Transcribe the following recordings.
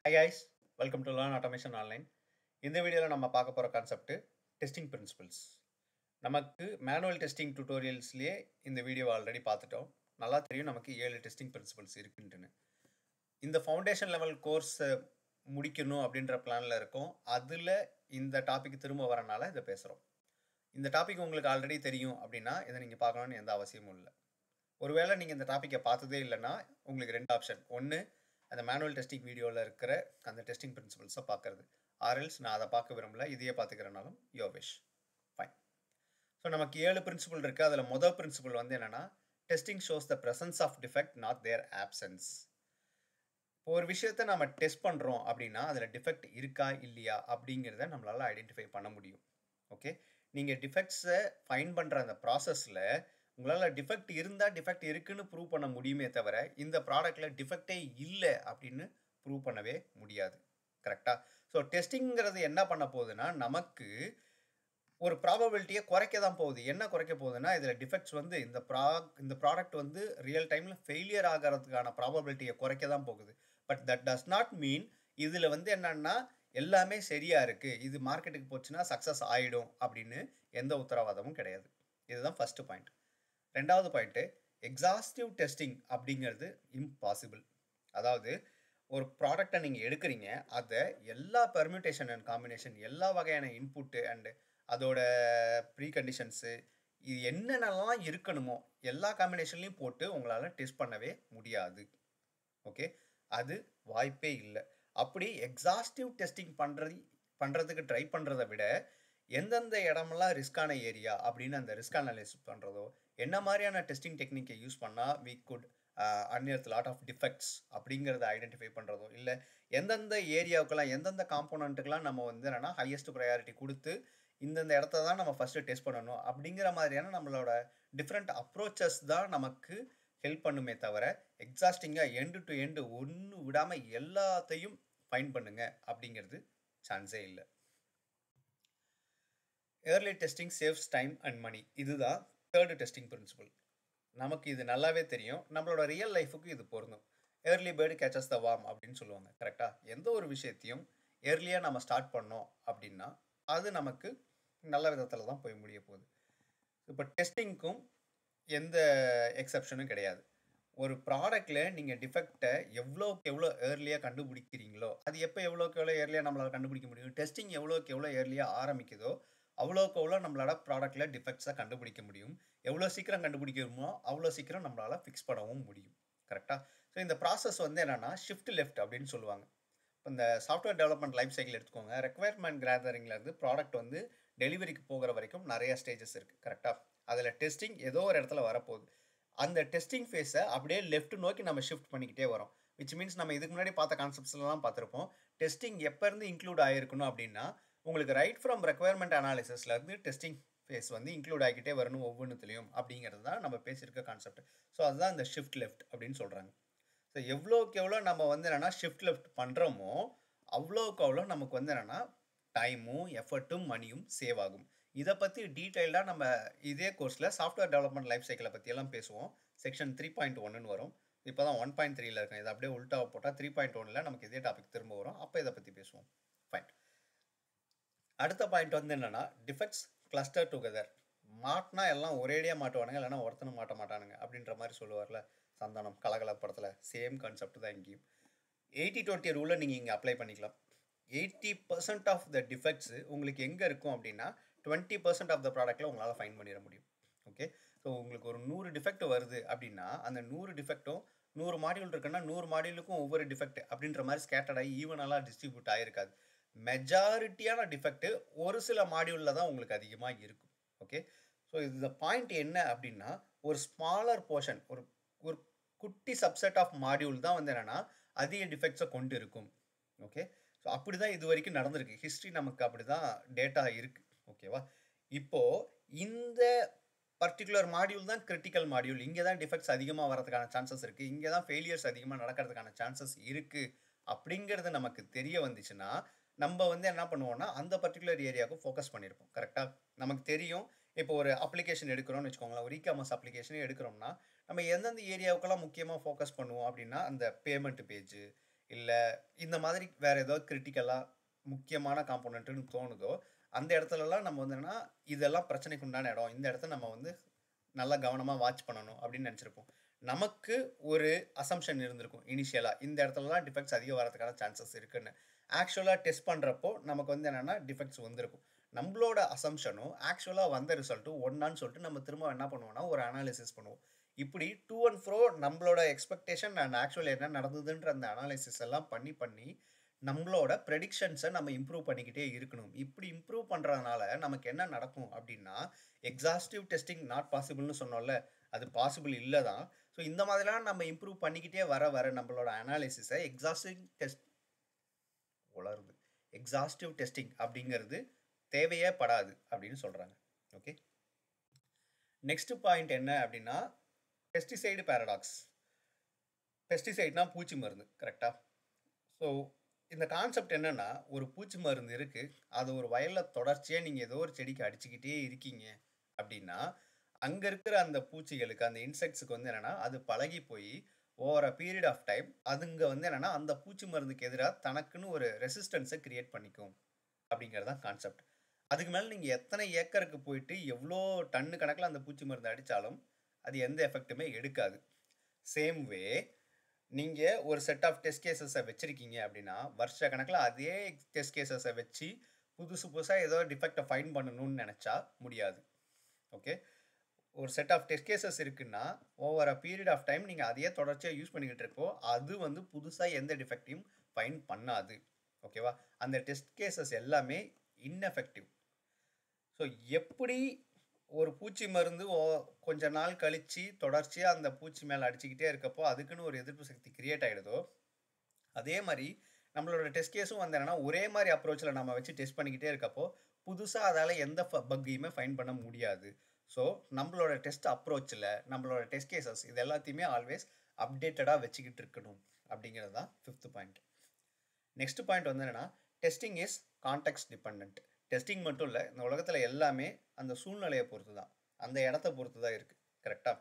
high guys welcome to learn automation online இந்த வீடியோவில் நம்ம பார்க்க போகிற கான்செப்ட் டெஸ்டிங் பிரின்சிபல்ஸ் நமக்கு மேனுவல் டெஸ்டிங் டியூட்டோரியல்ஸ்லேயே இந்த வீடியோ ஆல்ரெடி பார்த்துட்டோம் நல்லா தெரியும் நமக்கு ஏழு டெஸ்டிங் பிரின்சிபல்ஸ் இருக்குன்ட்டுன்னு இந்த ஃபவுண்டேஷன் லெவல் கோர்ஸை முடிக்கணும் அப்படின்ற பிளானில் இருக்கோம் அதில் இந்த டாபிக் திரும்ப வரனால இதை பேசுகிறோம் இந்த டாபிக் உங்களுக்கு ஆல்ரெடி தெரியும் அப்படின்னா இதை நீங்கள் பார்க்கணும்னு எந்த அவசியமும் இல்லை ஒருவேளை நீங்கள் இந்த டாப்பிக்கை பார்த்ததே இல்லைன்னா உங்களுக்கு ரெண்டு ஆப்ஷன் ஒன்று அந்த மேனுவல் டெஸ்டிங் வீடியோவில் இருக்கிற அந்த டெஸ்டிங் பிரின்சிபல்ஸை பார்க்குறது ஆர்எல்ஸ் நான் அதை பார்க்க விரும்பல இதையே பார்த்துக்கிறனாலும் யோ விஷ் ஃபைன் ஸோ நமக்கு ஏழு பிரின்சிபல் இருக்குது அதில் முதல் பிரின்சிபல் வந்து என்னென்னா testing shows the presence of defect not their absence இப்போ ஒரு விஷயத்த நம்ம டெஸ்ட் பண்ணுறோம் அப்படின்னா அதில் டிஃபெக்ட் இருக்கா இல்லையா அப்படிங்கிறத நம்மளால் ஐடென்டிஃபை பண்ண முடியும் ஓகே நீங்கள் டிஃபெக்ட்ஸை ஃபைன் பண்ணுற அந்த ப்ராசஸில் உங்களால் டிஃபெக்ட் இருந்தால் டிஃபெக்ட் இருக்குன்னு ப்ரூவ் பண்ண முடியுமே தவிர இந்த ப்ராடக்டில் டிஃபெக்டே இல்லை அப்படின்னு ப்ரூவ் பண்ணவே முடியாது கரெக்டாக ஸோ டெஸ்டிங்கிறது என்ன பண்ண போகுதுன்னா நமக்கு ஒரு ப்ராபபிலிட்டியை குறைக்க தான் போகுது என்ன குறைக்க போகுதுன்னா இதில் டிஃபெக்ட்ஸ் வந்து இந்த ப்ரா இந்த ப்ராடக்ட் வந்து ரியல் டைமில் ஃபெயிலியர் ஆகிறதுக்கான ப்ராபபிலிட்டியை குறைக்க தான் போகுது but that does not mean இதில் வந்து என்னன்னா எல்லாமே சரியாக இருக்குது இது மார்க்கெட்டுக்கு போச்சுன்னா சக்ஸஸ் ஆகிடும் அப்படின்னு எந்த உத்தரவாதமும் கிடையாது இதுதான் ஃபஸ்ட்டு பாயிண்ட் ரெண்டாவது பாயிண்ட்டு எக்ஸாஸ்டிவ் டெஸ்டிங் அப்படிங்கிறது இம்பாசிபிள் அதாவது ஒரு ப்ராடக்டை நீங்கள் எடுக்கிறீங்க அதை எல்லா பெர்மியூட்டேஷன் அண்ட் காம்பினேஷன் எல்லா வகையான இன்புட்டு அண்டு அதோட ப்ரீ கண்டிஷன்ஸு இது என்னென்னலாம் இருக்கணுமோ எல்லா காம்பினேஷன்லையும் போட்டு உங்களால் டெஸ்ட் பண்ணவே முடியாது ஓகே அது வாய்ப்பே இல்லை அப்படி எக்ஸாஸ்டிவ் டெஸ்டிங் பண்ணுறது பண்ணுறதுக்கு ட்ரை பண்ணுறத விட எந்தெந்த இடமெல்லாம் ரிஸ்கான ஏரியா அப்படின்னு அந்த ரிஸ்க் அனலைஸ் பண்ணுறதோ என்ன மாதிரியான டெஸ்டிங் டெக்னிக்கை யூஸ் பண்ணால் we could unearth lot of defects அப்படிங்கிறத ஐடென்டிஃபை பண்ணுறதோ இல்லை எந்தெந்த ஏரியாவுக்கெல்லாம் எந்தெந்த காம்போனண்ட்டுக்கெல்லாம் நம்ம வந்து என்னென்னா ஹையஸ்ட் ப்ரையாரிட்டி கொடுத்து இந்தந்த இடத்த தான் நம்ம ஃபஸ்ட்டு டெஸ்ட் பண்ணணும் அப்படிங்கிற மாதிரியான நம்மளோட டிஃப்ரெண்ட் அப்ரோச்சஸ் தான் நமக்கு ஹெல்ப் பண்ணுமே தவிர எக்ஸாஸ்டிங்காக எண்டு டு எண்டு ஒன்று விடாமல் எல்லாத்தையும் ஃபைன் பண்ணுங்க அப்படிங்கிறது சான்ஸே இல்லை early testing saves time and money இதுதான் தேர்டு டெஸ்டிங் பிரின்சிபல் நமக்கு இது நல்லாவே தெரியும் நம்மளோட ரியல் லைஃபுக்கு இது பொருந்தும் early bird catches the worm அப்படின்னு சொல்லுவாங்க கரெக்டாக எந்த ஒரு விஷயத்தையும் ஏர்லியாக நம்ம ஸ்டார்ட் பண்ணோம் அப்படின்னா அது நமக்கு நல்ல விதத்தில் தான் போய் முடிய போகுது இப்போ டெஸ்டிங்க்கும் எந்த எக்ஸப்ஷனும் கிடையாது ஒரு ப்ராடக்டில் நீங்கள் டிஃபெக்டை எவ்வளோக்கு எவ்வளோ ஏர்லியாக கண்டுபிடிக்கிறீங்களோ அது எப்போ எவ்வளோக்கு எவ்வளோ ஏர்லியாக நம்மளால் கண்டுபிடிக்க முடியும் டெஸ்டிங் எவ்வளோக்கு எவ்வளோ ஏர்லியாக ஆரம்பிக்குதோ அவ்வளோக்கு எவ்வளோ நம்மளோட ப்ராடக்ட்டில் டிஃபெக்ட்ஸை கண்டுபிடிக்க முடியும் எவ்வளோ சீக்கிரம் கண்டுபிடிக்கிறோமோ அவ்வளோ சீக்கிரம் நம்மளால் ஃபிக்ஸ் பண்ணவும் முடியும் கரெக்டாக ஸோ இந்த ப்ராசஸ் வந்து என்னென்னா ஷிஃப்ட் லெஃப்ட் அப்படின்னு சொல்லுவாங்க இப்போ இந்த சாஃப்ட்வேர் டெவலப்மெண்ட் லைஃப் சைக்கிள் எடுத்துக்கோங்க ரெக்குவயர்மெண்ட் கேதரிங்லேருந்து ப்ராடக்ட் வந்து டெலிவரிக்கு போகிற வரைக்கும் நிறைய ஸ்டேஜஸ் இருக்குது கரெக்டாக அதில் டெஸ்டிங் ஏதோ ஒரு இடத்துல வரப்போகுது அந்த டெஸ்டிங் ஃபேஸை அப்படியே லெஃப்ட் நோக்கி நம்ம ஷிஃப்ட் பண்ணிக்கிட்டே வரோம் விச் மீன்ஸ் நம்ம இதுக்கு முன்னாடி பார்த்த கான்செப்ட்ஸ்லாம் பார்த்துருப்போம் டெஸ்டிங் எப்போ இருந்து இன்க்ளூட் ஆகிருக்கணும் அப்படின்னா உங்களுக்கு ரைட் ஃப்ரம் ரெக்குவயர்மெண்ட் அனாலிசிஸ்லேருந்து டெஸ்டிங் ஃபேஸ் வந்து இன்க்ளூட் ஆகிக்கிட்டே வரணும் ஒவ்வொன்றுத்துலையும் அப்படிங்கிறது தான் நம்ம பேசியிருக்க கான்செப்ட் ஸோ அதுதான் இந்த ஷிஃப்ட் லெஃப்ட் அப்படின்னு சொல்கிறாங்க ஸோ எவ்வளோக்கு எவ்வளோ நம்ம வந்து என்னென்னா ஷிஃப்ட் லெஃப்ட் பண்ணுறோமோ அவ்வளோக்கு அவ்வளோ நமக்கு வந்து என்னென்னா டைமும் எஃபர்ட்டும் மணியும் சேவ் ஆகும் இதை பற்றி டீட்டெயில்டாக நம்ம இதே கோர்ஸில் சாஃப்ட்வேர் டெவலப்மெண்ட் லைஃப் சைக்கிளை பற்றியெல்லாம் பேசுவோம் செக்ஷன் த்ரீ பாயிண்ட் ஒன்னு வரும் இப்போ தான் ஒன் பாயிண்ட் த்ரீல இருக்கும் இதை அப்படியே உல்ட்டாக போட்டால் த்ரீ பாயிண்ட் ஒனில் நமக்கு இதே டாபிக் திரும்ப வரும் அப்போ இதை பற்றி பேசுவோம் ஃபைன் அடுத்த பாயிண்ட் வந்து என்னென்னா டிஃபெக்ட்ஸ் கிளஸ்டர் டுகெதர் மாட்டினா எல்லாம் ஒரேடியாக மாட்டுவானுங்க இல்லைனா ஒருத்தனும் மாட்ட மாட்டானுங்க அப்படின்ற மாதிரி சொல்லுவார்ல சந்தானம் கலகல படத்தில் சேம் கான்செப்ட் தான் இங்கேயும் எயிட்டி டுவெண்ட்டி ரூலை நீங்கள் இங்கே அப்ளை பண்ணிக்கலாம் eighty percent of the defects உங்களுக்கு எங்கே இருக்கும் அப்படின்னா டுவெண்ட்டி பர்சன்ட் ஆஃப் த ப்ராடக்ட்டில் உங்களால் ஃபைன் பண்ணிட முடியும் ஓகே ஸோ உங்களுக்கு ஒரு நூறு டிஃபெக்ட் வருது அப்படின்னா அந்த நூறு டிஃபெக்ட்டும் நூறு மாடியூல் இருக்குன்னா நூறு மாடியூலுக்கும் ஒவ்வொரு டிஃபெக்ட் அப்படின்ற மாதிரி ஸ்கேட்டர்ட் ஆகி ஈவனலாக டிஸ்ட்ரிபியூட் ஆகிருக்காது மெஜாரிட்டியான டிஃபெக்ட் ஒரு சில மாடியூலில் தான் உங்களுக்கு அதிகமாக இருக்கும் ஓகே ஸோ இந்த பாயிண்ட் என்ன அப்படின்னா ஒரு ஸ்மாலர் போர்ஷன் ஒரு ஒரு குட்டி சப்செட் ஆஃப் மாடியூல் தான் வந்து என்னென்னா அதிக டிஃபெக்ட்ஸை கொண்டு இருக்கும் ஓகே ஸோ அப்படி தான் இது வரைக்கும் நடந்திருக்கு ஹிஸ்ட்ரி நமக்கு அப்படி தான் டேட்டா இருக்குது ஓகேவா இப்போது இந்த பர்டிகுலர் மாடியூல் தான் கிரிட்டிக்கல் மாடியூல் இங்கே தான் டிஃபெக்ட்ஸ் அதிகமாக வரதுக்கான சான்சஸ் இருக்குது இங்கே தான் ஃபெயிலியர்ஸ் அதிகமாக நடக்கிறதுக்கான சான்சஸ் இருக்குது அப்படிங்கிறது நமக்கு தெரிய வந்துச்சுன்னா நம்ம வந்து என்ன பண்ணுவோம்னா அந்த பர்டிகுலர் ஏரியாவுக்கு ஃபோக்கஸ் பண்ணியிருப்போம் கரெக்டாக நமக்கு தெரியும் இப்போ ஒரு அப்ளிகேஷன் எடுக்கிறோம்னு வச்சுக்கோங்களேன் ஒரு இ காமர்ஸ் அப்ளிகேஷனே எடுக்கிறோம்னா நம்ம எந்தெந்த ஏரியாவுக்கெல்லாம் முக்கியமாக ஃபோக்கஸ் பண்ணுவோம் அப்படின்னா அந்த பேமெண்ட் பேஜ் இல்லை இந்த மாதிரி வேறு ஏதோ கிரிட்டிக்கலாக முக்கியமான காம்போனன்ட்டுன்னு தோணுதோ அந்த இடத்துலலாம் நம்ம வந்து என்னன்னா இதெல்லாம் பிரச்சனைக்கு உண்டான இடம் இந்த இடத்த நம்ம வந்து நல்லா கவனமாக வாட்ச் பண்ணணும் அப்படின்னு நினச்சிருப்போம் நமக்கு ஒரு அசம்ஷன் இருந்திருக்கும் இனிஷியலாக இந்த இடத்துலலாம் டிஃபெக்ட்ஸ் அதிகம் வரதுக்கான சான்சஸ் இருக்குன்னு ஆக்சுவலாக டெஸ்ட் பண்ணுறப்போ நமக்கு வந்து என்னென்னா டிஃபெக்ட்ஸ் வந்திருக்கும் நம்மளோட அசம்ஷனும் ஆக்சுவலாக வந்த ரிசல்ட்டும் ஒன்றான்னு சொல்லிட்டு நம்ம திரும்ப என்ன பண்ணுவோம்னா ஒரு அனாலிசிஸ் பண்ணுவோம் இப்படி டூ அண்ட் ஃப்ரோ நம்மளோட எக்ஸ்பெக்டேஷன் அண்ட் ஆக்சுவல் என்ன நடந்ததுன்ற அந்த அனாலிசிஸ் எல்லாம் பண்ணி பண்ணி நம்மளோட ப்ரெடிக்ஷன்ஸை நம்ம இம்ப்ரூவ் பண்ணிக்கிட்டே இருக்கணும் இப்படி இம்ப்ரூவ் பண்ணுறதுனால நமக்கு என்ன நடக்கும் அப்படின்னா எக்ஸாஸ்டிவ் டெஸ்டிங் நாட் பாசிபிள்னு சொன்னோம்ல அது பாசிபிள் இல்லை தான் ஸோ இந்த மாதிரிலாம் நம்ம இம்ப்ரூவ் பண்ணிக்கிட்டே வர வர நம்மளோட அனாலிசிஸை எக்ஸாஸ்டிவ் டெஸ்ட் உளருது எக்ஸாஸ்டிவ் டெஸ்டிங் அப்படிங்கிறது தேவையே படாது அப்படின்னு சொல்கிறாங்க ஓகே நெக்ஸ்ட் பாயிண்ட் என்ன அப்படின்னா பெஸ்டிசைடு பேரடாக்ஸ் பெஸ்டிசைட்னா பூச்சி மருந்து கரெக்டாக ஸோ இந்த கான்செப்ட் என்னென்னா ஒரு பூச்சி மருந்து இருக்குது அது ஒரு வயலில் தொடர்ச்சியாக நீங்கள் ஏதோ ஒரு செடிக்கு அடிச்சுக்கிட்டே இருக்கீங்க அப்படின்னா அங்கே இருக்கிற அந்த பூச்சிகளுக்கு அந்த இன்செக்ட்ஸுக்கு வந்து என்னென்னா அது பழகி போய் over a period of time அதுங்க வந்து என்னென்னா அந்த பூச்சி மருந்துக்கு எதிராக தனக்குன்னு ஒரு ரெசிஸ்டன்ஸை க்ரியேட் பண்ணிக்கும் அப்படிங்கிறது தான் கான்செப்ட் அதுக்கு மேலே நீங்கள் எத்தனை ஏக்கருக்கு போயிட்டு எவ்வளோ டன்னு கணக்கில் அந்த பூச்சி மருந்து அடித்தாலும் அது எந்த எஃபெக்ட்டுமே எடுக்காது சேம் வே நீங்கள் ஒரு செட் ஆஃப் டெஸ்ட் கேசஸை வச்சுருக்கீங்க அப்படின்னா வருஷ கணக்கில் அதே டெஸ்ட் கேசஸை வச்சு புதுசு புதுசாக ஏதோ டிஃபெக்டை ஃபைன் பண்ணணும்னு நினச்சா முடியாது ஓகே ஒரு செட் ஆஃப் டெஸ்ட் கேசஸ் இருக்குன்னா over a period of time நீங்கள் அதையே தொடர்ச்சியாக யூஸ் பண்ணிக்கிட்டு இருக்கோ அது வந்து புதுசாக எந்த டிஃபெக்டையும் ஃபைன் பண்ணாது ஓகேவா அந்த டெஸ்ட் கேசஸ் எல்லாமே இன்எஃபெக்டிவ் ஸோ எப்படி ஒரு பூச்சி மருந்து ஓ கொஞ்ச நாள் கழித்து தொடர்ச்சியாக அந்த பூச்சி மேலே அடிச்சுக்கிட்டே இருக்கப்போ அதுக்குன்னு ஒரு எதிர்ப்பு சக்தி கிரியேட் ஆகிடுதோ அதே மாதிரி நம்மளோட டெஸ்ட் கேஸும் வந்து என்னென்னா ஒரே மாதிரி அப்ரோச்சில் நம்ம வச்சு டெஸ்ட் பண்ணிக்கிட்டே இருக்கப்போ புதுசாக அதால் எந்த பக்கையுமே ஃபைன் பண்ண முடியாது ஸோ நம்மளோட டெஸ்ட் அப்ரோச்சில் நம்மளோட டெஸ்ட் கேசஸ் இது எல்லாத்தையுமே ஆல்வேஸ் அப்டேட்டடாக வச்சுக்கிட்டு இருக்கணும் அப்படிங்கிறது தான் ஃபிஃப்த் பாயிண்ட் நெக்ஸ்ட் பாயிண்ட் வந்து என்னென்னா testing is context depend testing மட்டும் இல்லை இந்த உலகத்தில் எல்லாமே அந்த சூழ்நிலையை பொறுத்து தான் அந்த இடத்த பொறுத்து தான் இருக்குது கரெக்டாக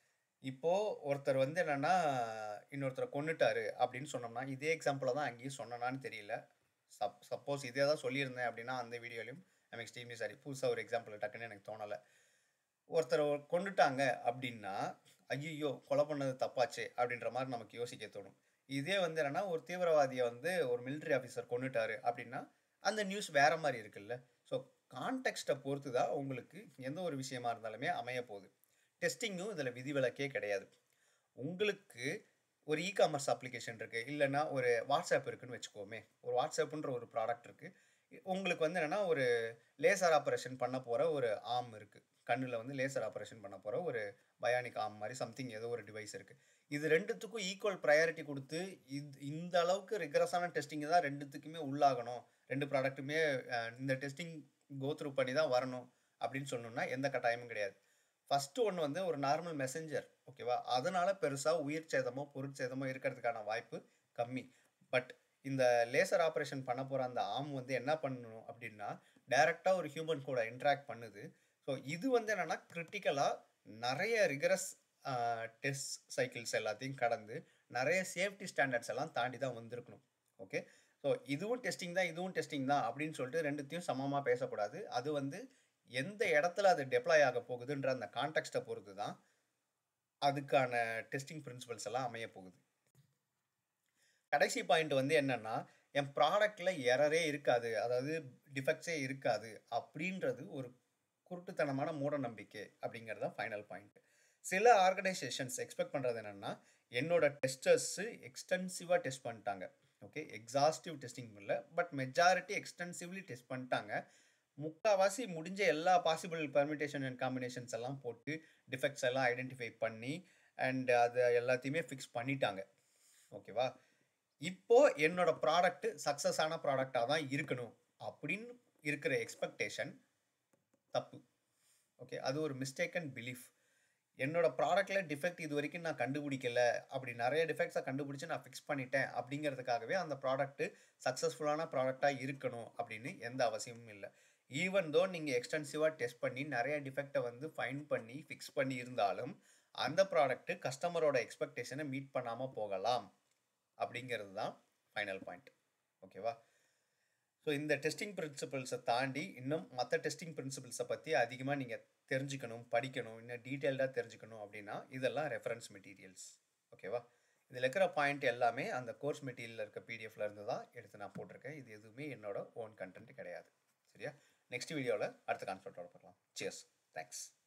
இப்போது ஒருத்தர் வந்து என்னென்னா இன்னொருத்தரை கொண்டுட்டாரு அப்படின்னு சொன்னோம்னா இதே எக்ஸாம்பிளை தான் அங்கேயும் சொன்னனான்னு தெரியல சப் சப்போஸ் இதே தான் சொல்லியிருந்தேன் அப்படின்னா அந்த வீடியோலையும் நம்ம எக்ஸ்ட்ரீம்லி சாரி புதுசாக ஒரு எக்ஸாம்பிள் டக்குன்னு எனக்கு தோணலை ஒருத்தரை கொண்டுட்டாங்க அப்படின்னா ஐயோ கொலை பண்ணது தப்பாச்சு அப்படின்ற மாதிரி நமக்கு யோசிக்க தோணும் இதே வந்து என்னென்னா ஒரு தீவிரவாதியை வந்து ஒரு மிலிட்ரி ஆஃபீஸர் கொண்டுட்டாரு அப்படின்னா அந்த நியூஸ் வேற மாதிரி இருக்குல்ல ஸோ கான்டெக்ட்டை பொறுத்து தான் உங்களுக்கு எந்த ஒரு விஷயமா இருந்தாலுமே அமைய போகுது டெஸ்டிங்கும் இதில் விதிவிலக்கே கிடையாது உங்களுக்கு ஒரு இ காமர்ஸ் அப்ளிகேஷன் இருக்குது இல்லைன்னா ஒரு வாட்ஸ்அப் இருக்குன்னு வச்சுக்கோமே ஒரு வாட்ஸ்அப்புன்ற ஒரு ப்ராடக்ட் இருக்குது உங்களுக்கு வந்து என்னென்னா ஒரு லேசர் ஆப்ரேஷன் பண்ண போகிற ஒரு ஆம் இருக்குது கண்ணில் வந்து லேசர் ஆப்ரேஷன் பண்ண போகிற ஒரு பயானிக் ஆம் மாதிரி சம்திங் ஏதோ ஒரு டிவைஸ் இருக்குது இது ரெண்டுத்துக்கும் ஈக்குவல் ப்ரையாரிட்டி கொடுத்து இது இந்த அளவுக்கு ரிகரஸான டெஸ்டிங் தான் ரெண்டுத்துக்குமே உள்ளாகணும் ரெண்டு ப்ராடக்ட்டுமே இந்த டெஸ்டிங் கோ த்ரூ பண்ணி தான் வரணும் அப்படின்னு சொன்னோம்னா எந்த கட்டாயமும் கிடையாது ஃபஸ்ட்டு ஒன்று வந்து ஒரு நார்மல் மெசஞ்சர் ஓகேவா அதனால் பெருசாக உயிர் சேதமோ பொருட்சேதமோ இருக்கிறதுக்கான வாய்ப்பு கம்மி பட் இந்த லேசர் ஆப்ரேஷன் பண்ண போகிற அந்த ஆம் வந்து என்ன பண்ணணும் அப்படின்னா டைரெக்டாக ஒரு ஹியூமன் கூட இன்ட்ராக்ட் பண்ணுது ஸோ இது வந்து என்னென்னா கிரிட்டிக்கலாக நிறைய ரிகரஸ் டெஸ்ட் சைக்கிள்ஸ் எல்லாத்தையும் கடந்து நிறைய சேஃப்டி ஸ்டாண்டர்ட்ஸ் எல்லாம் தாண்டி தான் வந்திருக்கணும் ஓகே ஸோ இதுவும் டெஸ்டிங் தான் இதுவும் டெஸ்டிங் தான் அப்படின்னு சொல்லிட்டு ரெண்டுத்தையும் சமமாக பேசக்கூடாது அது வந்து எந்த இடத்துல அது டெப்ளாய் ஆக போகுதுன்ற அந்த கான்டெக்ட்டை பொறுத்து தான் அதுக்கான டெஸ்டிங் பிரின்சிபல்ஸ் எல்லாம் அமைய போகுது கடைசி பாயிண்ட் வந்து என்னன்னா என் ப்ராடக்டில் எரரே இருக்காது அதாவது டிஃபெக்ட்ஸே இருக்காது அப்படின்றது ஒரு குருட்டுத்தனமான மூட நம்பிக்கை அப்படிங்கிறது தான் ஃபைனல் பாயிண்ட் சில ஆர்கனைசேஷன்ஸ் எக்ஸ்பெக்ட் பண்ணுறது என்னென்னா என்னோட டெஸ்டர்ஸு எக்ஸ்டென்சிவாக டெஸ்ட் பண்ணிட்டாங்க ஓகே எக்ஸாஸ்டிவ் டெஸ்டிங் இல்லை பட் மெஜாரிட்டி எக்ஸ்டென்சிவ்லி டெஸ்ட் பண்ணிட்டாங்க முக்கால்வாசி முடிஞ்ச எல்லா பாசிபிள் பர்மிட்டேஷன் அண்ட் காம்பினேஷன்ஸ் எல்லாம் போட்டு டிஃபெக்ட்ஸ் எல்லாம் ஐடென்டிஃபை பண்ணி அண்ட் அதை எல்லாத்தையுமே ஃபிக்ஸ் பண்ணிட்டாங்க ஓகேவா இப்போ என்னோட ப்ராடக்ட் சக்ஸஸ் ஆன ப்ராடக்டாக தான் இருக்கணும் அப்படின்னு இருக்கிற எக்ஸ்பெக்டேஷன் தப்பு ஓகே அது ஒரு மிஸ்டேக்கன் பிலீஃப் என்னோட ப்ராடக்ட்டில் டிஃபெக்ட் இது வரைக்கும் நான் கண்டுபிடிக்கல அப்படி நிறைய டிஃபெக்ட்ஸை கண்டுபிடிச்சி நான் ஃபிக்ஸ் பண்ணிட்டேன் அப்படிங்கிறதுக்காகவே அந்த ப்ராடக்ட்டு சக்ஸஸ்ஃபுல்லான ப்ராடக்டாக இருக்கணும் அப்படின்னு எந்த அவசியமும் இல்லை ஈவன் தோ நீங்கள் எக்ஸ்டென்சிவாக டெஸ்ட் பண்ணி நிறைய டிஃபெக்டை வந்து ஃபைன் பண்ணி ஃபிக்ஸ் பண்ணி இருந்தாலும் அந்த ப்ராடக்ட்டு கஸ்டமரோட எக்ஸ்பெக்டேஷனை மீட் பண்ணாமல் போகலாம் அப்படிங்கிறது தான் ஃபைனல் பாயிண்ட் ஓகேவா ஸோ இந்த டெஸ்டிங் பிரின்சிபல்ஸை தாண்டி இன்னும் மற்ற டெஸ்டிங் பிரின்சிபல்ஸை பற்றி அதிகமாக நீங்கள் தெரிஞ்சுக்கணும் படிக்கணும் இன்னும் டீட்டெயில்டாக தெரிஞ்சுக்கணும் அப்படின்னா இதெல்லாம் ரெஃபரன்ஸ் மெட்டீரியல்ஸ் ஓகேவா இதில் இருக்கிற பாயிண்ட் எல்லாமே அந்த கோர்ஸ் மெட்டீரியலில் இருக்க பிடிஎஃப்ல இருந்து தான் எடுத்து நான் போட்டிருக்கேன் இது எதுவுமே என்னோட ஓன் கண்டென்ட் கிடையாது சரியா நெக்ஸ்ட் வீடியோவில் அடுத்த கான்செப்டோட பார்க்கலாம் சியர்ஸ் தேங்க்ஸ்